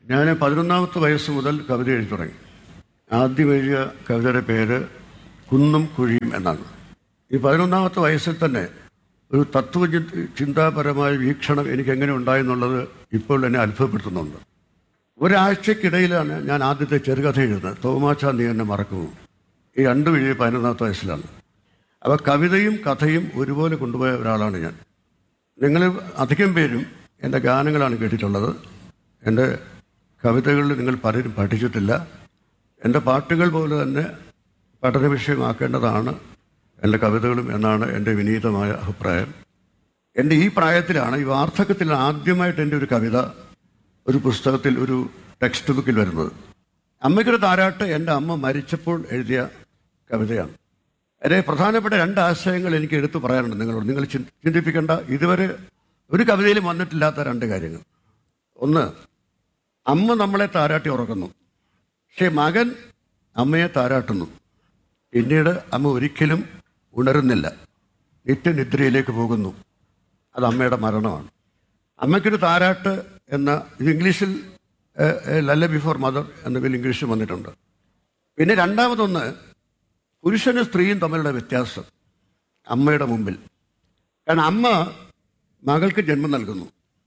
ഞാൻ പതിനൊന്നാമത്തെ വയസ്സ് മുതൽ കവിത എഴുതി തുടങ്ങി ആദ്യം എഴുതിയ കവിതയുടെ പേര് കുന്നും കുഴിയും എന്നാണ് ഈ പതിനൊന്നാമത്തെ വയസ്സിൽ തന്നെ ഒരു തത്വ ചിന്താപരമായ വീക്ഷണം എനിക്ക് എങ്ങനെ ഉണ്ടായെന്നുള്ളത് ഇപ്പോൾ എന്നെ അത്ഭുതപ്പെടുത്തുന്നുണ്ട് ഒരാഴ്ചക്കിടയിലാണ് ഞാൻ ആദ്യത്തെ ചെറുകഥ എഴുതുന്നത് തോമാച്ച നീ എന്നെ മറക്കുമോ ഈ രണ്ടും എഴുതിയ പതിനൊന്നാമത്തെ വയസ്സിലാണ് അപ്പോൾ കവിതയും കഥയും ഒരുപോലെ കൊണ്ടുപോയ ഒരാളാണ് ഞാൻ നിങ്ങൾ അധികം പേരും എൻ്റെ ഗാനങ്ങളാണ് കേട്ടിട്ടുള്ളത് എൻ്റെ കവിതകളിൽ നിങ്ങൾ പലരും പഠിച്ചിട്ടില്ല എൻ്റെ പാട്ടുകൾ പോലെ തന്നെ പഠന വിഷയമാക്കേണ്ടതാണ് എൻ്റെ കവിതകളും എന്നാണ് എൻ്റെ വിനീതമായ അഭിപ്രായം എൻ്റെ ഈ പ്രായത്തിലാണ് ഈ വാർദ്ധക്യത്തിൽ ആദ്യമായിട്ട് എൻ്റെ ഒരു കവിത ഒരു പുസ്തകത്തിൽ ഒരു ടെക്സ്റ്റ് ബുക്കിൽ വരുന്നത് അമ്മയ്ക്കൊരു താരാട്ട് എൻ്റെ അമ്മ മരിച്ചപ്പോൾ എഴുതിയ കവിതയാണ് അതിലെ പ്രധാനപ്പെട്ട രണ്ട് ആശയങ്ങൾ എനിക്ക് എടുത്തു പറയാനുണ്ട് നിങ്ങളോട് നിങ്ങൾ ചിന്ത- ചിന്തിപ്പിക്കേണ്ട ഇതുവരെ ഒരു കവിതയിലും വന്നിട്ടില്ലാത്ത രണ്ട് കാര്യങ്ങൾ ഒന്ന് അമ്മ നമ്മളെ താരാട്ടി ഉറക്കുന്നു പക്ഷേ മകൻ അമ്മയെ താരാട്ടുന്നു പിന്നീട് അമ്മ ഒരിക്കലും ഉണരുന്നില്ല നിത്യനിദ്രയിലേക്ക് പോകുന്നു അത് അമ്മയുടെ മരണമാണ് അമ്മയ്ക്കൊരു താരാട്ട് എന്ന ഇത് ഇംഗ്ലീഷിൽ ലല്ല ബിഫോർ മദർ എന്ന പേരിൽ ഇംഗ്ലീഷിൽ വന്നിട്ടുണ്ട് പിന്നെ രണ്ടാമതൊന്ന് പുരുഷനും സ്ത്രീയും തമ്മിലുള്ള വ്യത്യാസം അമ്മയുടെ മുമ്പിൽ കാരണം അമ്മ മകൾക്ക് ജന്മം നൽകുന്നു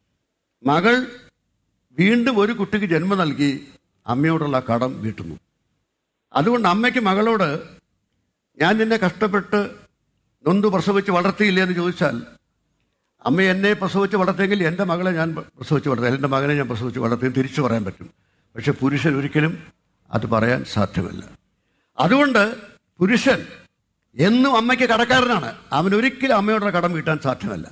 മകൾ വീണ്ടും ഒരു കുട്ടിക്ക് ജന്മം നൽകി അമ്മയോടുള്ള കടം വീട്ടുന്നു അതുകൊണ്ട് അമ്മയ്ക്ക് മകളോട് ഞാൻ നിന്നെ കഷ്ടപ്പെട്ട് നൊന്ത് പ്രസവിച്ച് വളർത്തിയില്ലേ എന്ന് ചോദിച്ചാൽ അമ്മ എന്നെ പ്രസവിച്ച് വളർത്തിയെങ്കിൽ എൻ്റെ മകളെ ഞാൻ പ്രസവിച്ച് വളർത്തി എൻ്റെ മകനെ ഞാൻ പ്രസവിച്ച് വളർത്തി എന്ന് തിരിച്ചു പറയാൻ പറ്റും പക്ഷെ പുരുഷൻ ഒരിക്കലും അത് പറയാൻ സാധ്യമല്ല അതുകൊണ്ട് പുരുഷൻ എന്നും അമ്മയ്ക്ക് കടക്കാരനാണ് അവൻ ഒരിക്കലും അമ്മയോടുള്ള കടം വീട്ടാൻ സാധ്യമല്ല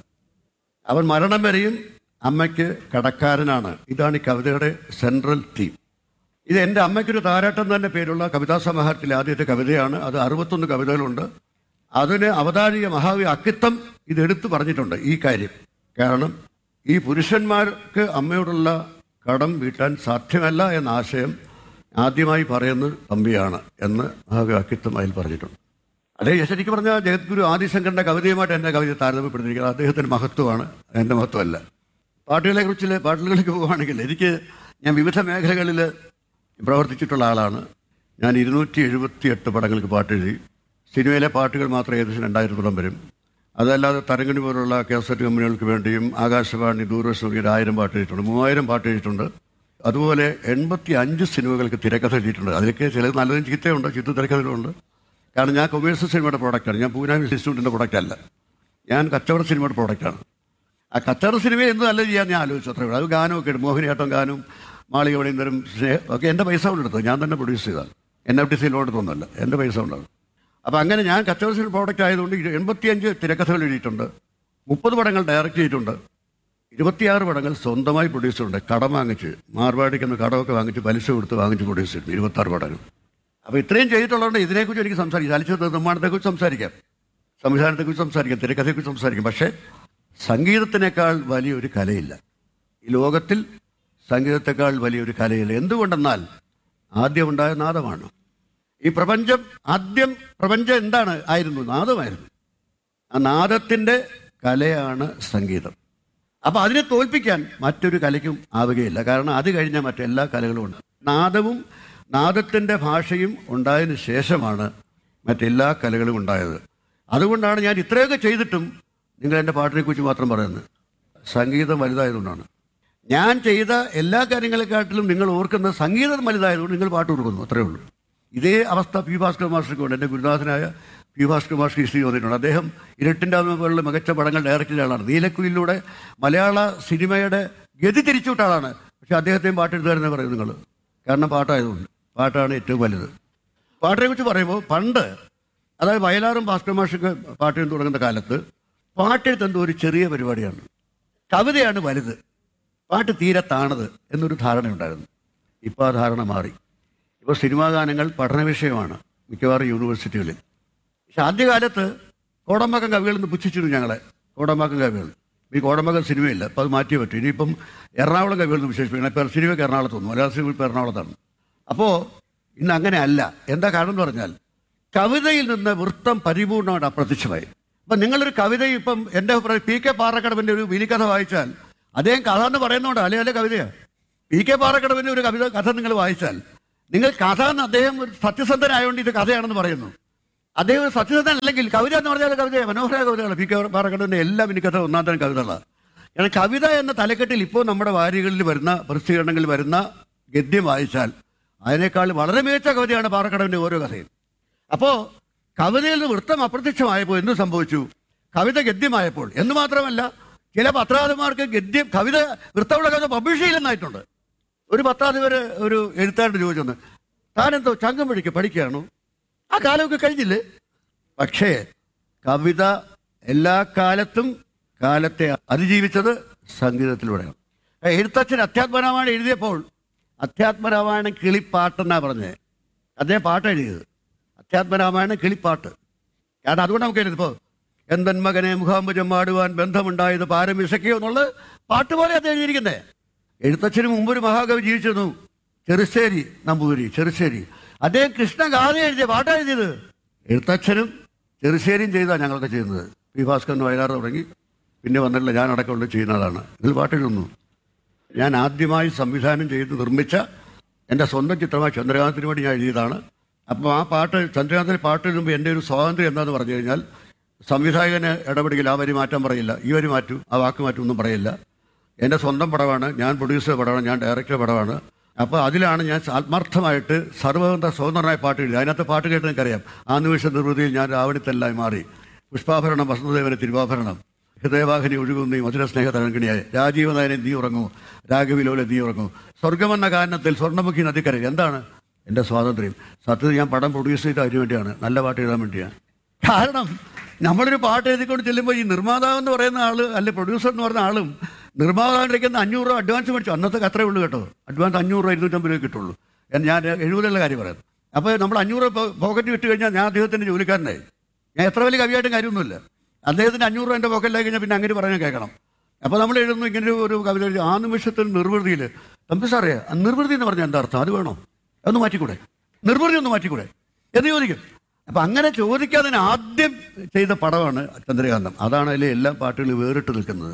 അവൻ മരണം വരെയും അമ്മയ്ക്ക് കടക്കാരനാണ് ഇതാണ് ഈ കവിതയുടെ സെൻട്രൽ തീം ഇത് എൻ്റെ അമ്മയ്ക്കൊരു താരാട്ടം തന്നെ പേരുള്ള കവിതാ സമാഹാരത്തിലെ ആദ്യത്തെ കവിതയാണ് അത് അറുപത്തൊന്ന് കവിതകളുണ്ട് അതിന് അവതാരിക മഹാവി അക്കിത്തം ഇത് എടുത്തു പറഞ്ഞിട്ടുണ്ട് ഈ കാര്യം കാരണം ഈ പുരുഷന്മാർക്ക് അമ്മയോടുള്ള കടം വീട്ടാൻ സാധ്യമല്ല എന്ന ആശയം ആദ്യമായി പറയുന്നത് തമ്പിയാണ് എന്ന് മഹാവി അക്കിത്തം അതിൽ പറഞ്ഞിട്ടുണ്ട് അതേ ശരിക്കും പറഞ്ഞാൽ ജഗദ്ഗുരു ആദിശങ്കറിന്റെ കവിതയുമായിട്ട് എന്നെ കവിത താരതമ്യപ്പെടുത്തിയിരിക്കുന്നത് അദ്ദേഹത്തിന്റെ മഹത്വമാണ് എൻ്റെ മഹത്വമല്ല പാട്ടുകളെ കുറിച്ച് പാട്ടുകളിലേക്ക് പോവുകയാണെങ്കിൽ എനിക്ക് ഞാൻ വിവിധ മേഖലകളിൽ പ്രവർത്തിച്ചിട്ടുള്ള ആളാണ് ഞാൻ ഇരുന്നൂറ്റി എഴുപത്തി എട്ട് പടങ്ങൾക്ക് പാട്ടെഴുതി സിനിമയിലെ പാട്ടുകൾ മാത്രം ഏകദേശം രണ്ടായിരത്തോളം വരും അതല്ലാതെ തരങ്കണി പോലുള്ള കാസറ്റ് കമ്പനികൾക്ക് വേണ്ടിയും ആകാശവാണി ദൂരദർശൻ ഒരു ആയിരം പാട്ട് എഴുതിയിട്ടുണ്ട് മൂവായിരം പാട്ട് എഴുതിയിട്ടുണ്ട് അതുപോലെ എൺപത്തി അഞ്ച് സിനിമകൾക്ക് തിരക്കഥ എഴുതിയിട്ടുണ്ട് അതിലൊക്കെ ചിലത് നല്ലതും ചീത്തയുണ്ട് ചീത്ത തിരക്കഥകളുണ്ട് കാരണം ഞാൻ കൊമേഴ്സ്യൽ സിനിമയുടെ പ്രോഡക്റ്റാണ് ഞാൻ പൂന ഇൻസ്റ്റിറ്റ്യൂട്ടിൻ്റെ പ്രോഡക്റ്റ് അല്ല ഞാൻ കച്ചവട സിനിമയുടെ പ്രോഡക്റ്റാണ് ആ കച്ചവട സിനിമ എന്ത് നല്ല ചെയ്യാൻ ഞാൻ ആലോചിച്ചു അത്രേ ഉള്ളൂ അത് ഗാനമൊക്കെ ഉണ്ട് മോഹിനിയാട്ടം ഗാനവും മാളിക പണിന്തരം സ്നേഹം ഒക്കെ എൻ്റെ പൈസ കൊണ്ട് എടുത്തത് ഞാൻ തന്നെ പ്രൊഡ്യൂസ് ചെയ്തതാണ് എൻ എഫ് ടി സിയിൽ എടുത്തൊന്നുമല്ല എൻ്റെ പൈസ കൊണ്ടാണ് അപ്പോൾ അങ്ങനെ ഞാൻ കച്ചവട സിനിമ പ്രോഡക്റ്റ് ആയതുകൊണ്ട് ഇരു- എൺപത്തിയഞ്ച് തിരക്കഥകൾ എഴുതിയിട്ടുണ്ട് മുപ്പത് പടങ്ങൾ ഡയറക്റ്റ് ചെയ്തിട്ടുണ്ട് ഇരുപത്തിയാറ് പടങ്ങൾ സ്വന്തമായി പ്രൊഡ്യൂസ് ചെയ്തിട്ടുണ്ട് കടം വാങ്ങിച്ച് മാർവാടിക്കുന്ന കടമൊക്കെ വാങ്ങിച്ച് പലിശ കൊടുത്ത് വാങ്ങിച്ച് പ്രൊഡ്യൂസ് ചെയ്തു ഇരുപത്താറ് പടങ്ങൾ അപ്പോൾ ഇത്രയും ചെയ്തിട്ടുള്ളതുകൊണ്ട് ഇതിനെക്കുറിച്ച് എനിക്ക് സംസാരിക്കാം ചലച്ചിത്ര നിർമ്മാണത്തെക്കുറിച്ച് സംസാരിക്കാം സംവിധാനത്തെക്കുറിച്ച് സംസാരിക്കാം തിരക്കഥയെക്കുറിച്ച് സംസാരിക്കാം പക്ഷേ സംഗീതത്തിനേക്കാൾ വലിയൊരു കലയില്ല ഈ ലോകത്തിൽ സംഗീതത്തെക്കാൾ വലിയൊരു കലയില്ല എന്തുകൊണ്ടെന്നാൽ ആദ്യം ഉണ്ടായ നാദമാണ് ഈ പ്രപഞ്ചം ആദ്യം പ്രപഞ്ചം എന്താണ് ആയിരുന്നു നാദമായിരുന്നു ആ നാദത്തിൻ്റെ കലയാണ് സംഗീതം അപ്പോൾ അതിനെ തോൽപ്പിക്കാൻ മറ്റൊരു കലയ്ക്കും ആവുകയില്ല കാരണം അത് കഴിഞ്ഞാൽ മറ്റെല്ലാ കലകളും ഉണ്ട് നാദവും നാദത്തിൻ്റെ ഭാഷയും ഉണ്ടായതിനു ശേഷമാണ് മറ്റെല്ലാ കലകളും ഉണ്ടായത് അതുകൊണ്ടാണ് ഞാൻ ഇത്രയൊക്കെ ചെയ്തിട്ടും നിങ്ങൾ എൻ്റെ പാട്ടിനെക്കുറിച്ച് മാത്രം പറയുന്നത് സംഗീതം വലുതായതുകൊണ്ടാണ് ഞാൻ ചെയ്ത എല്ലാ കാര്യങ്ങളെക്കാട്ടിലും നിങ്ങൾ ഓർക്കുന്ന സംഗീതം വലുതായതുകൊണ്ട് നിങ്ങൾ പാട്ട് കൊടുക്കുന്നു അത്രേ ഉള്ളൂ ഇതേ അവസ്ഥ പി ഭാസ്കർ മാസ്റ്റർക്ക് ഉണ്ട് എൻ്റെ ഗുരുനാഥനായ പി ഭാസ്കർ മാസ്റ്റർ ഹിസ്റ്ററി വന്നിട്ടുണ്ട് അദ്ദേഹം ഇരട്ടിൻ്റെ ആത്മ പോലുള്ള മികച്ച പടങ്ങൾ ഡയറക്റ്റ് ചെയ്ത ആളാണ് നീലക്കുയിലൂടെ മലയാള സിനിമയുടെ ഗതി തിരിച്ചുവിട്ട ആളാണ് പക്ഷെ അദ്ദേഹത്തെയും പാട്ടെഴുതുകാരെന്ന് പറയും നിങ്ങൾ കാരണം പാട്ടായതുകൊണ്ട് പാട്ടാണ് ഏറ്റവും വലുത് പാട്ടിനെ കുറിച്ച് പറയുമ്പോൾ പണ്ട് അതായത് വയലാറും ഭാസ്കർ മാഷൊക്കെ പാട്ടെഴുതി തുടങ്ങുന്ന കാലത്ത് പാട്ടെഴുത്തെന്തോ ഒരു ചെറിയ പരിപാടിയാണ് കവിതയാണ് വലുത് പാട്ട് തീരെ താണത് എന്നൊരു ധാരണയുണ്ടായിരുന്നു ഇപ്പോൾ ആ ധാരണ മാറി ഇപ്പോൾ സിനിമാ ഗാനങ്ങൾ പഠന വിഷയമാണ് മിക്കവാറും യൂണിവേഴ്സിറ്റികളിൽ പക്ഷെ ആദ്യകാലത്ത് കോടമ്പാക്കം കവികളിൽ നിന്ന് പുച്ഛിച്ചിരുന്നു ഞങ്ങളെ കോടമ്പാക്കം കവികൾ ഈ കോടമ്പാക്കം സിനിമയില്ല അപ്പോൾ അത് മാറ്റിയേ പറ്റും ഇനിയിപ്പം എറണാകുളം കവികൾ നിന്ന് വിശേഷിപ്പിക്കണം ഇപ്പോൾ സിനിമയ്ക്ക് എറണാകുളത്ത് വന്നു മലയാള സിനിമ ഇപ്പോൾ എറണാകുളത്താണ് അപ്പോൾ ഇന്ന് അങ്ങനെ അല്ല എന്താ കാരണം എന്ന് പറഞ്ഞാൽ കവിതയിൽ നിന്ന് വൃത്തം പരിപൂർണമായിട്ട് അപ്രത്യക്ഷമായി അപ്പം നിങ്ങളൊരു കവിത ഇപ്പം എൻ്റെ അഭിപ്രായം പി കെ പാറക്കടവിൻ്റെ ഒരു വിലിക്കഥ വായിച്ചാൽ അദ്ദേഹം കഥ എന്ന് പറയുന്നതുകൊണ്ട് അല്ലെ അല്ലെ കവിതയാണ് പി കെ പാറക്കടവിന്റെ ഒരു കവിത കഥ നിങ്ങൾ വായിച്ചാൽ നിങ്ങൾ കഥ എന്ന് അദ്ദേഹം ഒരു സത്യസന്ധനായതുകൊണ്ട് ഇത് കഥയാണെന്ന് പറയുന്നു അദ്ദേഹം ഒരു സത്യസന്ധൻ അല്ലെങ്കിൽ കവിത എന്ന് പറഞ്ഞാൽ കവിത മനോഹര കവിതകൾ പി കെ പാറക്കടവിന്റെ എല്ലാ മിനിക്കഥ ഒന്നാം തരം കവിതകളാണ് കാരണം കവിത എന്ന തലക്കെട്ടിൽ ഇപ്പോൾ നമ്മുടെ വാരികളിൽ വരുന്ന പ്രസിദ്ധീകരണങ്ങളിൽ വരുന്ന ഗദ്യം വായിച്ചാൽ അതിനേക്കാൾ വളരെ മികച്ച കവിതയാണ് പാറക്കടവിന്റെ ഓരോ കഥയും അപ്പോ കവിതയിൽ നിന്ന് വൃത്തം അപ്രത്യക്ഷമായപ്പോൾ എന്ത് സംഭവിച്ചു കവിത ഗദ്യമായപ്പോൾ എന്ന് മാത്രമല്ല ചില പത്രാധിപന്മാർക്ക് ഗദ്യം കവിത വൃത്തമുള്ള കവിത പബ്ലിഷ് ചെയ്യില്ലെന്നായിട്ടുണ്ട് ഒരു പത്രാധിപർ ഒരു എഴുത്താരുടെ ചോദിച്ചൊന്ന് താനെന്തോ ചങ്കം പിടിക്കുക പഠിക്കുകയാണോ ആ കാലമൊക്കെ കഴിഞ്ഞില്ലേ പക്ഷേ കവിത എല്ലാ കാലത്തും കാലത്തെ അതിജീവിച്ചത് സംഗീതത്തിലൂടെയാണ് എഴുത്തച്ഛൻ അധ്യാത്മരാമായണം എഴുതിയപ്പോൾ അധ്യാത്മരാമായണം കിളിപ്പാട്ടെന്നാ പറഞ്ഞത് അദ്ദേഹം പാട്ട് എഴുതിയത് അധ്യാത്മരാമായണം കിളിപ്പാട്ട് കാരണം അതുകൊണ്ട് നമുക്ക് എഴുതിപ്പോ എന്തൻ മകനെ മുഖാമ്പുജം പാടുവാൻ ബന്ധമുണ്ടായത് പാരം വിശക്കിയോ എന്നുള്ളത് പാട്ട് പോലെ അത് എഴുതിയിരിക്കുന്നത് എഴുത്തച്ഛന് മുമ്പ് ഒരു മഹാകവി ജീവിച്ചിരുന്നു ചെറുശ്ശേരി നമ്പൂതിരി ചെറുശ്ശേരി അദ്ദേഹം കൃഷ്ണഗാഥ എഴുതിയ പാട്ടാ എഴുതിയത് എഴുത്തച്ഛനും ചെറുശ്ശേരിയും ചെയ്താണ് ഞങ്ങളൊക്കെ ചെയ്യുന്നത് പി ഭാസ്കരൻ വയലാർ തുടങ്ങി പിന്നെ വന്നിട്ടില്ല ഞാൻ അടക്കമുള്ള ചെയ്യുന്നതാണ് ഇതിൽ പാട്ട് എഴുതുന്നു ഞാൻ ആദ്യമായി സംവിധാനം ചെയ്ത് നിർമ്മിച്ച എൻ്റെ സ്വന്തം ചിത്രമായ ചന്ദ്രകാന്തത്തിന് വേണ്ടി ഞാൻ എഴുതിയതാണ് അപ്പോൾ ആ പാട്ട് ചന്ദ്രകാന്തിൽ പാട്ട് എഴുതുമ്പോൾ എൻ്റെ ഒരു സ്വാതന്ത്ര്യം എന്താണെന്ന് പറഞ്ഞു കഴിഞ്ഞാൽ സംവിധായകന് ഇടപെടില്ല ആ വരി മാറ്റാൻ പറയില്ല ഈ വരി മാറ്റൂ ആ വാക്ക് മാറ്റൂ ഒന്നും പറയില്ല എൻ്റെ സ്വന്തം പടമാണ് ഞാൻ പ്രൊഡ്യൂസർ പടമാണ് ഞാൻ ഡയറക്ടർ പടമാണ് അപ്പോൾ അതിലാണ് ഞാൻ ആത്മാർത്ഥമായിട്ട് സർവ്വതന്ത്ര സ്വതന്ത്രനായ പാട്ട് എഴുതി അതിനകത്ത് പാട്ട് കേട്ട് എനിക്കറിയാം ആ നിമിഷ നിർവൃതിയിൽ ഞാൻ രാവണിത്തല്ലായി മാറി പുഷ്പാഭരണം വസന്തദേവന് തിരുവാഭരണം ഹൃദയവാഹിനി ഒഴുകുന്ന ഈ മധുര സ്നേഹ തരങ്കിണിയായി രാജീവനായനെ നീ ഉറങ്ങൂ രാഘവിലോലെ നീ ഉറങ്ങൂ സ്വർഗമെന്ന കാരണത്തിൽ സ്വർണ്ണമുഖി നദിക്കരയിൽ എന്താണ് എൻ്റെ സ്വാതന്ത്ര്യം സത്യത്തിൽ ഞാൻ പടം പ്രൊഡ്യൂസ് ചെയ്ത അതിനു വേണ്ടിയാണ് നല്ല പാട്ട് എഴുതാൻ വേണ്ടിയാണ് കാരണം നമ്മളൊരു പാട്ട് എഴുതിക്കൊണ്ട് ചെല്ലുമ്പോൾ ഈ നിർമ്മാതാവ് എന്ന് പറയുന്ന ആള് അല്ലെ പ്രൊഡ്യൂസർ എന്ന് പറയുന്ന ആളും നിർമ്മാതാവിൻ്റെ അഞ്ഞൂറ് രൂപ അഡ്വാൻസ് മേടിച്ചു അന്നത്തെ അത്രേ ഉള്ളൂ കേട്ടോ അഡ്വാൻസ് അഞ്ഞൂറ് രൂപ ഇരുന്നൂറ്റമ്പത് രൂപ കിട്ടുള്ളൂ എന്ന് ഞാൻ എഴുപതുള്ള കാര്യം പറയാം അപ്പോൾ നമ്മൾ അഞ്ഞൂറ് രൂപ പോക്കറ്റ് വിട്ട് കഴിഞ്ഞാൽ ഞാൻ അദ്ദേഹത്തിൻ്റെ ജോലിക്കാരനായി ഞാൻ എത്ര വലിയ കവിയായിട്ടും കാര്യമൊന്നുമില്ല അദ്ദേഹത്തിന് അഞ്ഞൂറ് രൂപ എൻ്റെ പോക്കറ്റിലായി കഴിഞ്ഞാൽ പിന്നെ അങ്ങനെ പറയാൻ കേൾക്കണം അപ്പോൾ നമ്മൾ എഴുതുന്നു ഇങ്ങനെ ഒരു കവിത എഴുതി ആ നിമിഷത്തിൽ നിർവൃതിയിൽ തമ്പി സാറേ ആ നിർവൃതി എന്ന് പറഞ്ഞാൽ എന്താ അർത്ഥം അത് വേണോ അതൊന്ന് മാറ്റിക്കൂടെ നിർവൃതി ഒന്ന് മാറ്റിക്കൂടെ എന്ന് ചോദിക്കും അപ്പം അങ്ങനെ ചോദിക്കാതെ ആദ്യം ചെയ്ത പടമാണ് ചന്ദ്രകാന്തം അതാണ് അതിലെ എല്ലാ പാട്ടുകളും വേറിട്ട് നിൽക്കുന്നത്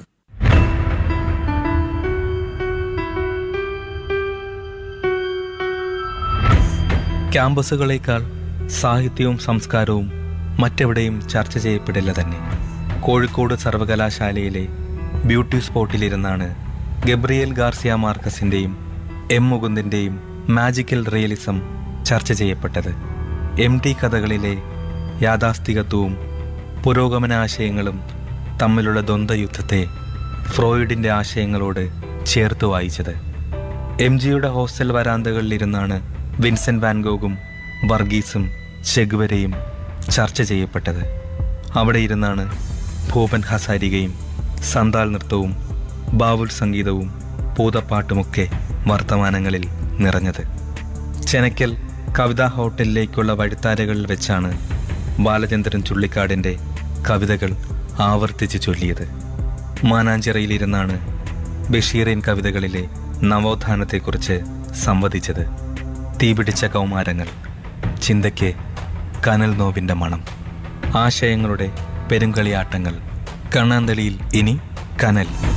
ക്യാമ്പസുകളേക്കാൾ സാഹിത്യവും സംസ്കാരവും മറ്റെവിടെയും ചർച്ച ചെയ്യപ്പെടില്ല തന്നെ കോഴിക്കോട് സർവകലാശാലയിലെ ബ്യൂട്ടി സ്പോട്ടിലിരുന്നാണ് ഗബ്രിയേൽ ഗാർസിയ മാർക്കസിൻ്റെയും എം മുകുന്ദിൻ്റെയും മാജിക്കൽ റിയലിസം ചർച്ച ചെയ്യപ്പെട്ടത് എം ടി കഥകളിലെ യാഥാസ്ഥികത്വവും പുരോഗമനാശയങ്ങളും തമ്മിലുള്ള ദ്വന്ദ്വയുദ്ധത്തെ ഫ്രോയിഡിൻ്റെ ആശയങ്ങളോട് ചേർത്ത് വായിച്ചത് എം ജിയുടെ ഹോസ്റ്റൽ വരാന്തകളിലിരുന്നാണ് വിൻസെന്റ് വാൻഗോഗും വർഗീസും ചെഗുവരയും ചർച്ച ചെയ്യപ്പെട്ടത് അവിടെ ഇരുന്നാണ് ഭൂപൻ ഹസാരികയും സന്താൽ നൃത്തവും ബാവുൽ സംഗീതവും പൂതപ്പാട്ടുമൊക്കെ വർത്തമാനങ്ങളിൽ നിറഞ്ഞത് ചെനക്കൽ കവിതാ ഹോട്ടലിലേക്കുള്ള വഴിത്താരകളിൽ വെച്ചാണ് ബാലചന്ദ്രൻ ചുള്ളിക്കാടിൻ്റെ കവിതകൾ ആവർത്തിച്ച് ചൊല്ലിയത് മാനാഞ്ചിറയിലിരുന്നാണ് ബഷീറിൻ കവിതകളിലെ നവോത്ഥാനത്തെക്കുറിച്ച് സംവദിച്ചത് തീപിടിച്ച കൗമാരങ്ങൾ ചിന്തയ്ക്ക് കനൽ നോവിൻ്റെ മണം ആശയങ്ങളുടെ പെരുങ്കളിയാട്ടങ്ങൾ കണ്ണാന്തളിയിൽ ഇനി കനൽ